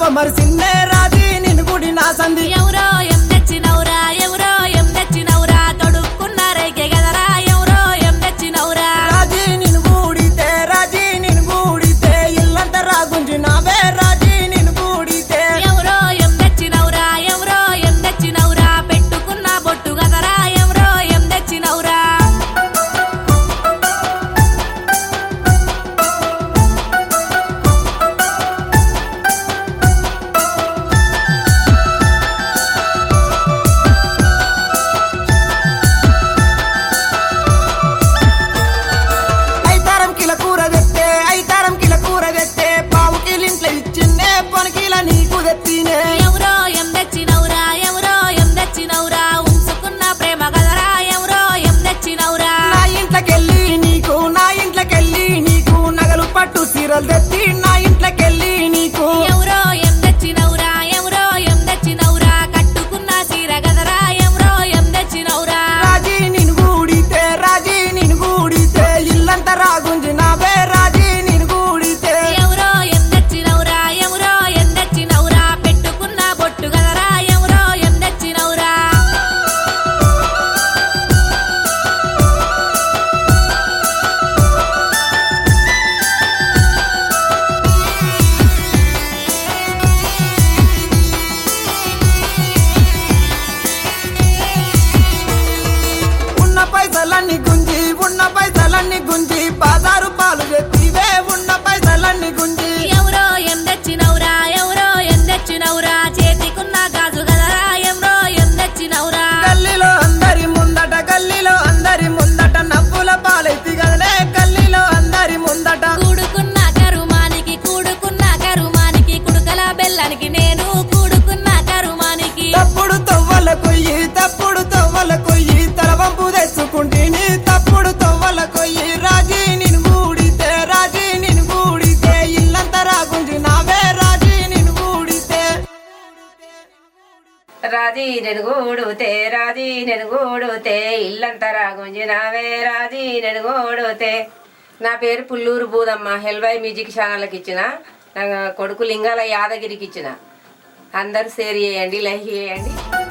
మరిసిందే రాజీ నిన్ను గుడి నా సంధి ఎవరో ఎం తెచ్చినవురా ఎవరో ఎం తెచ్చినవురా తొడుక్కున్నారైకే గదరా ఎవరో ఎం తెచ్చినవురా రాజీ నిన్ను గూడితే రాజీ నిన్ను గూడితే ఇల్లంతా రాగుంజి నావే రాజీ నిన్ను గూడితే ఎవరో ఎం తెచ్చినవురా ఎవరో ఎం తెచ్చినవురా పెట్టుకున్న బొట్టు గదరా ఎవరో ఎం తెచ్చినవురా ఐతారం కిల కూర తెస్తే ఐతారం కిల కూర తెస్తే పావు కిలింట్లో ఇచ్చిందే పొనకిల నీకు తెత్తినే ఎవరో ఎం తెచ్చినవురా ఎవరో ఎం తెచ్చినవురా ఉంచుకున్న ప్రేమ గదరా ఎవరో ఎం తెచ్చినవురా నా ఇంట్లోకెళ్ళి నీకు నా ఇంట్లోకెళ్ళి నీకు నగలు పట్టు సీరలు తెచ్చి నా ఇంట్లోకెళ్ళి నీకు ఎవరో ఎం తెచ్చినవురా ఎవరో ఎం తెచ్చినవురా కట్టుకున్న సీర గదరా ఎవరో ఎం తెచ్చినవురా రాజీ నిన్ను గూడితే రాజీ నిన్ను గూడితే ఇల్లంతా రాగుంజి నావే రాజీ నిన్ను గూడితే ఎవరో ఎం తెచ్చినవురా ఎవరో ఎం తెచ్చినవురా పెట్టుకున్న బొట్టు గదరా ఎవరో ఎం తెచ్చినవురా ఉన్న పైసలన్నీ గుంజి ఉన్న పైసలన్నీ గుంజి బాదారు పాలు తెచ్చివే ఉన్న పైసలన్నీ గుంజి ఎవరో ఎం తెచ్చినవురా ఎవరో ఎం తెచ్చినవురా చేతికున్న గాజు గదరా ఎవరో ఎం తెచ్చినవురా గల్లీలో అందరి ముందట గల్లీలో అందరి ముందట నవ్వుల పాలెత్తి గదనే గల్లీలో అందరి ముందట కూడుకున్న కరుమానికి కూడుకున్న కరుమానికి కుడుకల బెల్లానికి నేను కూడుకున్న కరుమానికి తప్పుడు తవ్వల కొయ్యి తప్పుడు తవ్వల కొయ్యి తలవంపు తెచ్చుకుంటేని తప్పుడు తవ్వల కొయ్యి రాజీ నిన్ను గూడితే రాజీ నిన్ను గూడితే ఇల్లంతా రాగుంజి నావే రాజీ నిన్ను గూడితే రాజీ నెనుగూడుతే రాజీ నెనుగూడుతే ఇల్లంతా రాగుంజినావే రాజీ నెనుగూడుతే నా పేరు పుల్లూరు బూదమ్మ హెల్వై మ్యూజిక్ ఛానల్కి ఇచ్చిన నా కొడుకు లింగాల యాదగిరికి ఇచ్చిన అందరూ షేర్ చేయండి లైక్ చేయండి